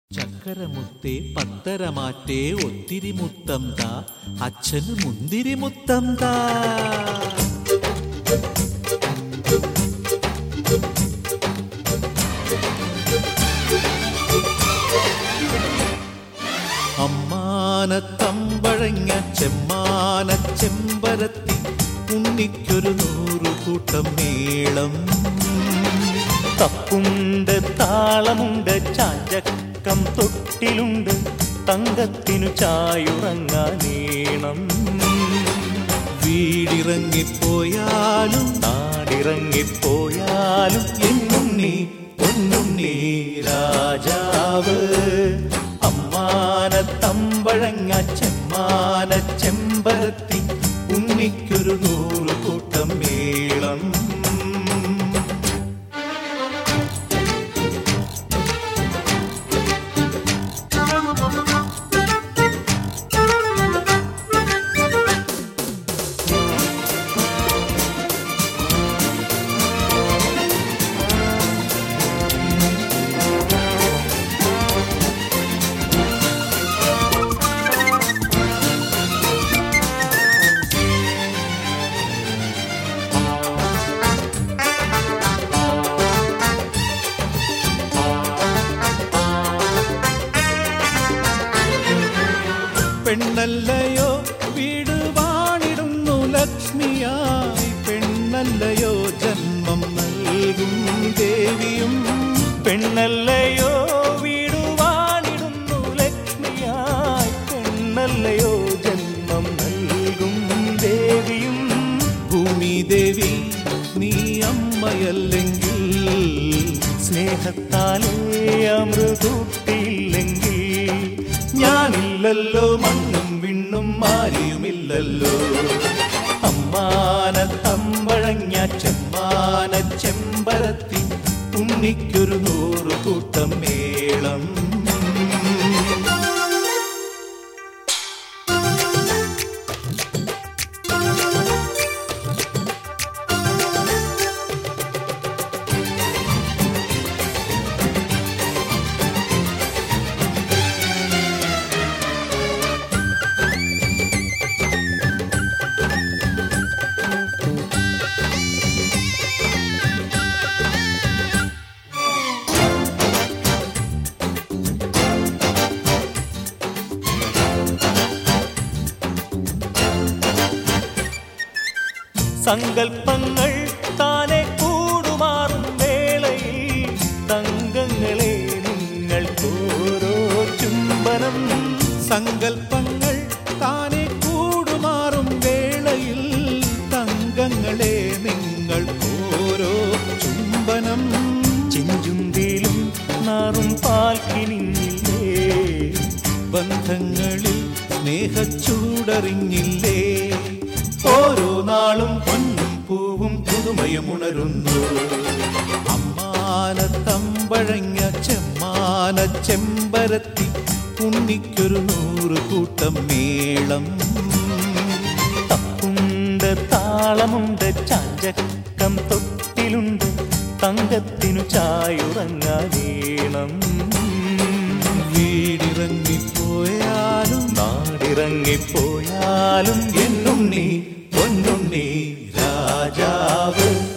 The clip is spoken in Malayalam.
ചക്കരമുത്തേ പത്തരമാറ്റേ ഒത്തിരി മുത്തം താ അച്ഛന് മുന്തിരി മുത്തം താ അമ്മാനത്തമ്പഴങ്ങ ചെമ്മാന ചെമ്പരത്തി ഉണ്ണിക്കൊരു നൂറു കൂട്ടം മേളം തപ്പുണ്ട് താളമുണ്ട് ചാഞ്ചക്കം തൊട്ടിലുണ്ട് തങ്കത്തിനു ചായുറങ്ങാനീണം വീടിറങ്ങിപ്പോയാലും നാടിറങ്ങിപ്പോയാലും എന്നുണ്ണി പൊന്നുണ്ണി രാജാവ് അമ്മാന തമ്പഴങ്ങ ചെമ്മാന ചെമ്പരത്തി ഉണ്ണിക്കൊരു നൂറ് കൂട്ടം മേളം പെണ്ണല്ലയോ വീട് വാണിടുന്നു ലക്ഷ്മിയായി പെണ്ണല്ലയോ ജന്മം നൽകും ദേവിയും പെണ്ണല്ലയോ വീടുവാണിടുന്നു ലക്ഷ്മിയായി പെണ്ണല്ലയോ ജന്മം നൽകും ദേവിയും ഭൂമി ദേവി നീ അമ്മയല്ലെങ്കിൽ സ്നേഹത്താലേ അമൃതൂട്ടിയില്ലെങ്കിൽ ഞാനില്ലല്ലോ മണ്ണും വിണ്ണും മാരിയുമില്ലല്ലോ അമ്മാന തമ്പഴഞ്ഞ ചെമ്മാന ചെമ്പരത്തി ഉണ്ണിക്കൊരു നൂറ് കൂട്ടം മേളം സങ്കൽപ്പങ്ങൾ താനെ കൂടുമാറും വേളയിൽ തങ്കങ്ങളെ നിങ്ങൾക്കോരോ ചുംബനം സങ്കൽപ്പങ്ങൾ താനെ കൂടുമാറും വേളയിൽ തങ്കങ്ങളെ നിങ്ങൾ ഓരോ ചുംബനം ചെഞ്ചുണ്ടിലും നാറും പാൽക്കിനില്ലേ ബന്ധങ്ങളിൽ സ്നേഹച്ചൂടറിഞ്ഞില്ലേ ഓരോ നാളും പൊന്നും പൂവും പുതുമയും ഉണരുന്നു അമ്മാന തമ്പഴഞ്ഞ ചെമ്മാന ചെമ്പരത്തി ഉണ്ണിക്കൊരു നൂറ് കൂട്ടം മേളം തപ്പുണ്ട് താളമുണ്ട് ചാഞ്ചക്കം തൊട്ടിലുണ്ട് തങ്കത്തിനു ചായുറങ്ങാനീണം വീടിറങ്ങിപ്പോയാലും നാടിറങ്ങിപ്പോയാലും എന്നുണ്ണി പൊന്നുണ്ണി രാജാവ്